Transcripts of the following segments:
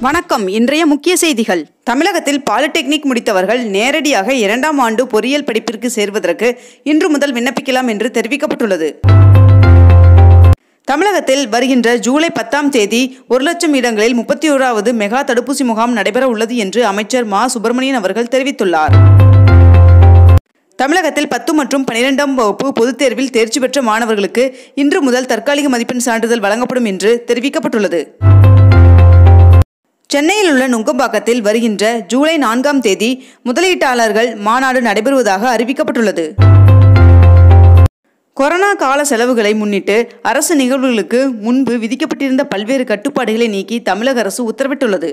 வணக்கம் இன்றைய முக்கிய செய்திகள் தமிழகத்தில் பாலிடெக்னிக் முடித்தவர்கள் நேரடியாக இரண்டாம் ஆண்டு பொறியியல் படிப்பிற்கு சேர்வதற்கு இன்று முதல் விண்ணப்பிக்கலாம் என்று தெரிவிக்கப்பட்டுள்ளது தமிழகத்தில் வருகின்ற ஜூலை பத்தாம் தேதி ஒரு லட்சம் இடங்களில் முப்பத்தி ஓராவது மெகா தடுப்பூசி முகாம் நடைபெற உள்ளது என்று அமைச்சர் மா சுப்பிரமணியன் அவர்கள் தெரிவித்துள்ளார் தமிழகத்தில் பத்து மற்றும் பனிரெண்டாம் வகுப்பு பொதுத் தேர்வில் தேர்ச்சி பெற்ற மாணவர்களுக்கு இன்று முதல் தற்காலிக மதிப்பெண் சான்றிதழ் வழங்கப்படும் என்று தெரிவிக்கப்பட்டுள்ளது சென்னையில் உள்ள நுங்கம்பாக்கத்தில் வருகின்ற ஜூலை நான்காம் தேதி முதலீட்டாளர்கள் மாநாடு நடைபெறுவதாக அறிவிக்கப்பட்டுள்ளது கொரோனா கால செலவுகளை முன்னிட்டு அரசு நிகழ்வுகளுக்கு முன்பு விதிக்கப்பட்டிருந்த பல்வேறு கட்டுப்பாடுகளை நீக்கி தமிழக அரசு உத்தரவிட்டுள்ளது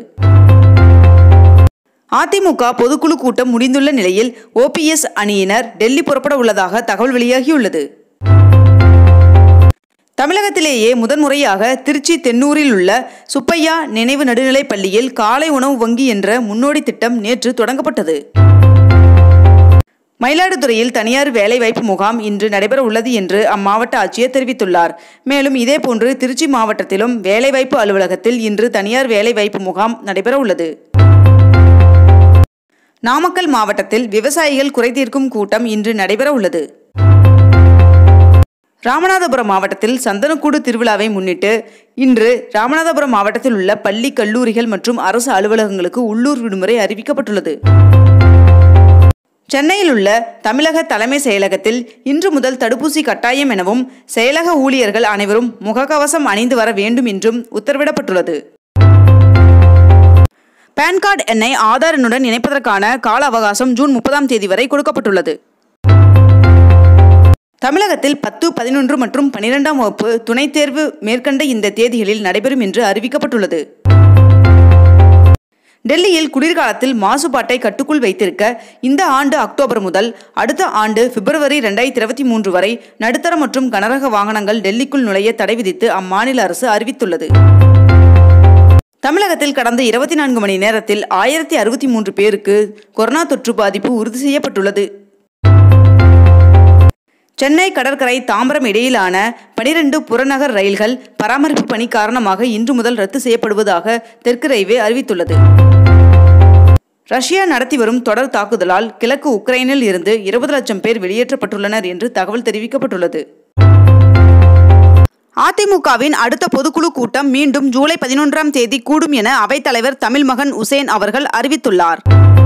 அதிமுக பொதுக்குழு கூட்டம் முடிந்துள்ள நிலையில் ஓபிஎஸ் அணியினர் டெல்லி புறப்பட உள்ளதாக தகவல் வெளியாகியுள்ளது தமிழகத்திலேயே முதன்முறையாக திருச்சி தென்னூரில் உள்ள சுப்பையா நினைவு நடுநிலைப் பள்ளியில் காலை உணவு வங்கி என்ற முன்னோடி திட்டம் நேற்று தொடங்கப்பட்டது மயிலாடுதுறையில் தனியார் வேலைவாய்ப்பு முகாம் இன்று நடைபெற உள்ளது என்று அம்மாவட்ட ஆட்சியர் தெரிவித்துள்ளார் மேலும் இதேபோன்று திருச்சி மாவட்டத்திலும் வேலைவாய்ப்பு அலுவலகத்தில் இன்று தனியார் வேலைவாய்ப்பு முகாம் நடைபெற உள்ளது நாமக்கல் மாவட்டத்தில் விவசாயிகள் குறைதீர்க்கும் கூட்டம் இன்று நடைபெற உள்ளது ராமநாதபுரம் மாவட்டத்தில் சந்தனக்கூடு திருவிழாவை முன்னிட்டு இன்று ராமநாதபுரம் மாவட்டத்தில் உள்ள பள்ளி கல்லூரிகள் மற்றும் அரசு அலுவலகங்களுக்கு உள்ளூர் விடுமுறை அறிவிக்கப்பட்டுள்ளது சென்னையில் உள்ள தமிழக தலைமை செயலகத்தில் இன்று முதல் தடுப்பூசி கட்டாயம் எனவும் செயலக ஊழியர்கள் அனைவரும் முகக்கவசம் அணிந்து வர வேண்டும் என்றும் உத்தரவிடப்பட்டுள்ளது பான் கார்டு எண்ணை ஆதார் எண்ணுடன் இணைப்பதற்கான கால அவகாசம் ஜூன் முப்பதாம் தேதி வரை கொடுக்கப்பட்டுள்ளது தமிழகத்தில் பத்து பதினொன்று மற்றும் பனிரெண்டாம் வகுப்பு துணைத் தேர்வு மேற்கண்ட இந்த தேதிகளில் நடைபெறும் என்று அறிவிக்கப்பட்டுள்ளது டெல்லியில் குளிர்காலத்தில் மாசுபாட்டை கட்டுக்குள் வைத்திருக்க இந்த ஆண்டு அக்டோபர் முதல் அடுத்த ஆண்டு பிப்ரவரி ரெண்டாயிரத்தி இருபத்தி மூன்று வரை நடுத்தர மற்றும் கனரக வாகனங்கள் டெல்லிக்குள் நுழைய தடை விதித்து அம்மாநில அரசு அறிவித்துள்ளது தமிழகத்தில் கடந்த இருபத்தி நான்கு மணி நேரத்தில் ஆயிரத்தி அறுபத்தி மூன்று பேருக்கு கொரோனா தொற்று பாதிப்பு உறுதி செய்யப்பட்டுள்ளது சென்னை கடற்கரை தாம்பரம் இடையிலான பனிரெண்டு புறநகர் ரயில்கள் பராமரிப்பு பணி காரணமாக இன்று முதல் ரத்து செய்யப்படுவதாக தெற்கு ரயில்வே அறிவித்துள்ளது ரஷ்யா நடத்தி வரும் தொடர் தாக்குதலால் கிழக்கு உக்ரைனில் இருந்து இருபது லட்சம் பேர் வெளியேற்றப்பட்டுள்ளனர் என்று தகவல் தெரிவிக்கப்பட்டுள்ளது அதிமுகவின் அடுத்த பொதுக்குழு கூட்டம் மீண்டும் ஜூலை பதினொன்றாம் தேதி கூடும் என அவைத்தலைவர் தமிழ்மகன் உசேன் அவர்கள் அறிவித்துள்ளார்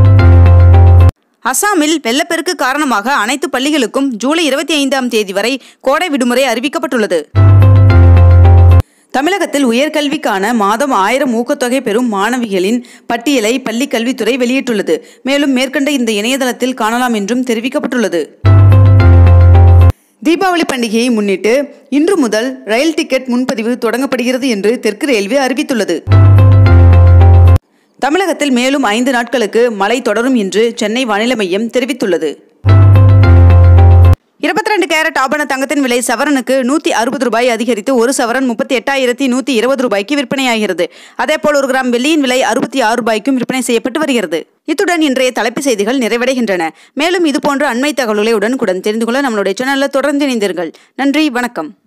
அசாமில் வெள்ளப்பெருக்கு காரணமாக அனைத்து பள்ளிகளுக்கும் ஜூலை இருபத்தி ஐந்தாம் தேதி வரை கோடை விடுமுறை அறிவிக்கப்பட்டுள்ளது தமிழகத்தில் உயர்கல்விக்கான மாதம் ஆயிரம் ஊக்கத்தொகை பெறும் மாணவிகளின் பட்டியலை பள்ளிக் கல்வித்துறை வெளியிட்டுள்ளது மேலும் மேற்கண்ட இந்த இணையதளத்தில் காணலாம் என்றும் தெரிவிக்கப்பட்டுள்ளது தீபாவளி பண்டிகையை முன்னிட்டு இன்று முதல் ரயில் டிக்கெட் முன்பதிவு தொடங்கப்படுகிறது என்று தெற்கு ரயில்வே அறிவித்துள்ளது தமிழகத்தில் மேலும் ஐந்து நாட்களுக்கு மழை தொடரும் என்று சென்னை வானிலை மையம் தெரிவித்துள்ளது இருபத்தி ரெண்டு கேரட் ஆபண தங்கத்தின் விலை சவரனுக்கு நூற்றி அறுபது ரூபாய் அதிகரித்து ஒரு சவரன் முப்பத்தி எட்டாயிரத்தி நூற்றி இருபது ரூபாய்க்கு விற்பனையாகிறது அதேபோல் ஒரு கிராம் வெள்ளியின் விலை அறுபத்தி ஆறு ரூபாய்க்கும் விற்பனை செய்யப்பட்டு வருகிறது இத்துடன் இன்றைய தலைப்பு செய்திகள் நிறைவடைகின்றன மேலும் இதுபோன்ற அண்மை தகவல்களை உடனுக்குடன் தெரிந்து கொள்ள நம்மளுடைய சேனலில் தொடர்ந்து இணைந்தீர்கள் நன்றி வணக்கம்